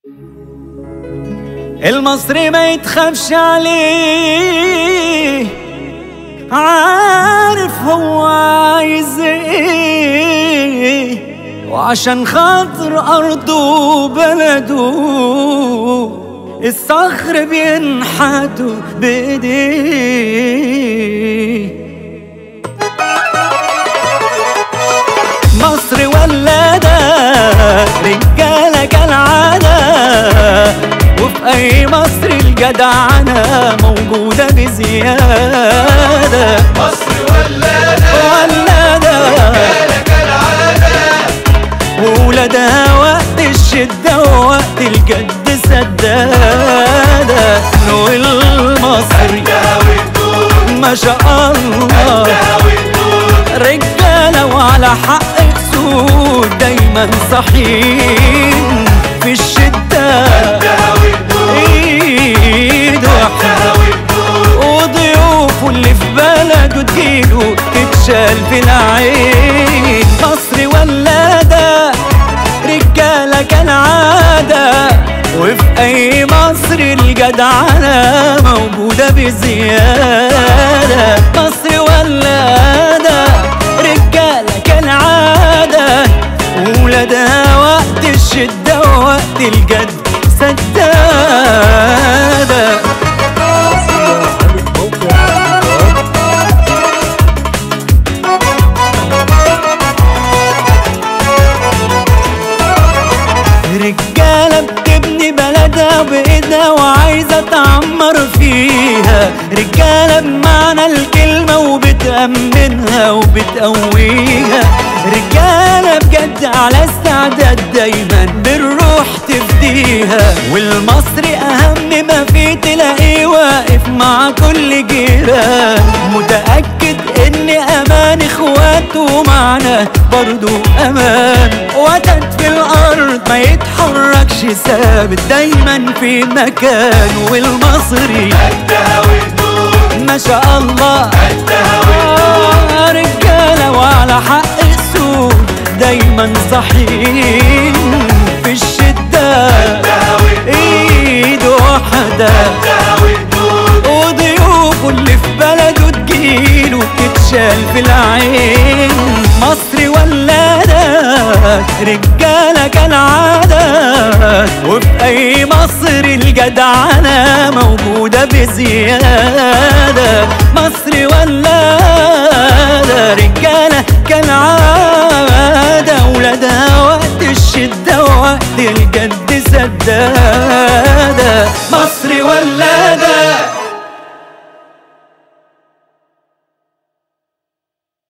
المصري ما يتخافش عليه عارف هو عايز ايه وعشان خاطر ارضه وبلده الصخر بينحتوا بايديه مصر ولادة رجالة كالعادة وفي أي مصر الجدعنة موجودة بزيادة مصر ولادة ولادة رجالة كالعادة وولادها وقت الشدة ووقت الجد سدادة نقول المصري قدها وتدور ما شاء الله قدها وتدور رجالة وعلى حق سود دايما صحيين في الشدة قدها وتدور ايد واحدة قدها وتدور وضيوفه اللي في بلده تجيله تتشال في العين مصر ولادة رجالة كالعادة وفي أي مصر الجدعنة موجودة بزيادة مصر ولادة رجالة كالعادة وولادها وقت الشدة ووقت الجد سدادة رجالة بتبني بلدها بإيدها وعايزة تعمر فيها رجالة بمعنى الكلمة وبتأمنها وبتقويها رجالة بجد على استعداد دايما بالروح تفديها والمصري أهم ما فيه تلاقيه واقف مع كل جيران متأكد إن أمان إخواته معنا برضو أمان وتد في الأرض ما يتحركش ثابت دايما في مكان والمصري قدها وتدور ما شاء الله قدها آه، رجالة وعلى حق السود دايما صحيين في الشدة قدها وتدور ايد واحدة قدها وتدور وضيوفه اللي في بلده تجيله تتشال في العين مصر ولادة رجالة كالعادة وفي أي مصر الجدعنة موجودة بزيادة مصر ولادة رجالة كالعادة ولادها وقت الشدة ووقت الجد سدادة مصر